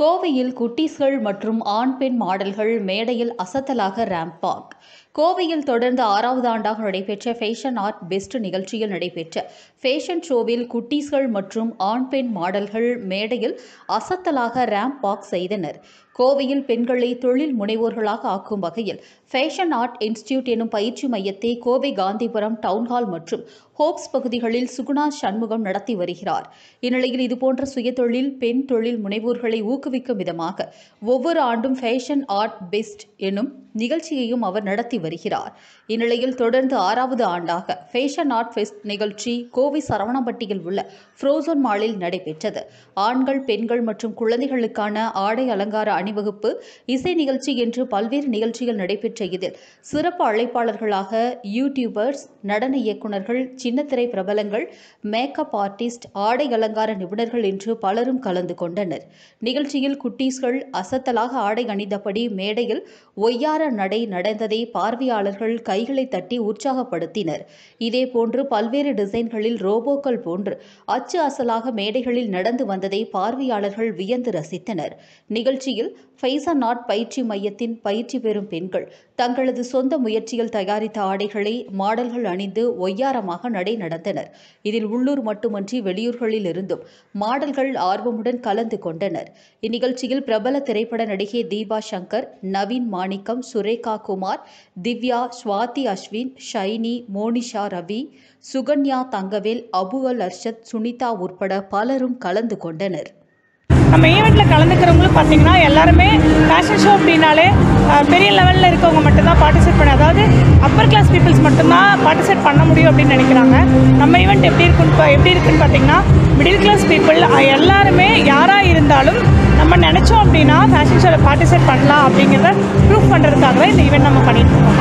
கோவையில் குட்டீஸ்கள் மற்றும் ஆண் பெண் மாடல்கள் மேடையில் அசத்தலாக ரேம்ப் வாக் கோவையில் தொடர்ந்து ஆறாவது ஆண்டாக நடைபெற்ற ஃபேஷன் ஆர்ட் பெஸ்ட் நிகழ்ச்சியில் நடைபெற்ற ஃபேஷன் ஷோவில் குட்டீஸ்கள் மற்றும் ஆண் பெண் மாடல்கள் மேடையில் அசத்தலாக ரேம்ப் வாக் செய்தனர் கோவையில் பெண்களை தொழில் முனைவோர்களாக ஆக்கும் வகையில் ஃபேஷன் ஆர்ட் இன்ஸ்டிடியூட் எனும் பயிற்சி மையத்தை கோவை காந்திபுரம் டவுன்ஹால் மற்றும் ஹோப்ஸ் பகுதிகளில் சுகுணா சண்முகம் நடத்தி வருகிறார் இந்நிலையில் இதுபோன்ற சுயதொழில் பெண் தொழில் முனைவோர்களை ஊக்குவிக்கும் விதமாக ஒவ்வொரு ஆண்டும் ஃபேஷன் ஆர்ட் பெஸ்ட் எனும் நிகழ்ச்சியையும் அவர் நடத்தி வருகிறார் இந்நிலையில் தொடர்ந்து ஆறாவது ஆண்டாக ஃபேஷன் ஆர்ட் ஃபெஸ்ட் நிகழ்ச்சி கோவை சரவணம்பட்டியில் உள்ள ஃப்ரோசன் மாலில் நடைபெற்றது ஆண்கள் பெண்கள் மற்றும் குழந்தைகளுக்கான ஆடை அலங்கார அணிவகுப்பு இசை நிகழ்ச்சி என்று பல்வேறு நிகழ்ச்சிகள் நடைபெற்ற இதில் சிறப்பு அழைப்பாளர்களாக யூடியூபர்ஸ் நடன இயக்குநர்கள் சின்னத்திரை பிரபலங்கள் மேக்கப் ஆர்டிஸ்ட் ஆடை அலங்கார நிபுணர்கள் என்று பலரும் கலந்து கொண்டனர் நிகழ்ச்சியில் குட்டீஸ்கள் அசத்தலாக ஆடை அணிந்தபடி மேடையில் ஒய்யார நடை நடந்ததை பார்வையாளர்கள் கைகளை தட்டி உற்சாகப்படுத்தினர் இதேபோன்று பல்வேறு டிசைன்களில் ரோபோக்கள் போன்று அச்சு அசலாக மேடைகளில் நடந்து வந்ததை பார்வையாளர்கள் வியந்து ரசித்தனர் நிகழ்ச்சியில் ஃபைசா நாட் பயிற்சி மையத்தின் பயிற்சி பெறும் பெண்கள் தங்களது சொந்த முயற்சியில் தயாரித்த ஆடைகளை மாடல்கள் அணிந்து ஒய்யாரமாக நடை நடந்தனர் இதில் உள்ளூர் மட்டுமன்றி வெளியூர்களில் இருந்தும் மாடல்கள் ஆர்வமுடன் கலந்து கொண்டனர் இந்நிகழ்ச்சியில் பிரபல திரைப்பட நடிகை தீபா சங்கர் நவீன் மாணிக்கம் சுரேகா குமார் திவ்யா ஸ்வாதி அஸ்வின் ஷைனி மோனிஷா ரவி சுகன்யா தங்கவேல் அபு அல் அர்ஷத் சுனிதா உட்பட பலரும் கலந்து கொண்டனர் நம்ம ஈவெண்ட்டில் கலந்துக்கிறவங்களும் பார்த்தீங்கன்னா எல்லாருமே ஃபேஷன் ஷோ அப்படின்னாலே அஹ், பெரிய லெவலில் இருக்கவங்க மட்டும்தான் பார்ட்டிசிபேட் பண்ண அதாவது அப்பர் கிளாஸ் பீப்புள்ஸ் மட்டும்தான் பார்ட்டிசிபேட் பண்ண முடியும் அப்படின்னு நினைக்கிறாங்க நம்ம ஈவெண்ட் எப்படி இருக்குன்னு பா- எப்படி இருக்குன்னு பார்த்தீங்கன்னா மிடில் கிளாஸ் பீப்புள் எல்லாருமே யாராக இருந்தாலும் நம்ம நினச்சோம் அப்படின்னா ஃபேஷன் ஷோவில் பார்ட்டிசிபேட் பண்ணலாம் அப்படிங்கிறத ப்ரூஃப் பண்ணுறதுக்காகவே இந்த ஈவெண்ட் நம்ம பண்ணிட்டு இருக்கோம்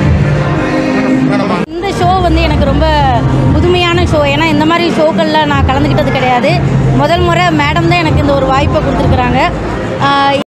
இந்த ஷோ வந்து எனக்கு ரொம்ப புதுமையான ஷோ ஏன்னா இந்த மாதிரி ஷோக்களில் நான் கலந்துக்கிட்டது கிடையாது முதல் முறை மேடம் தான் எனக்கு இந்த ஒரு வாய்ப்பை கொடுத்துருக்குறாங்க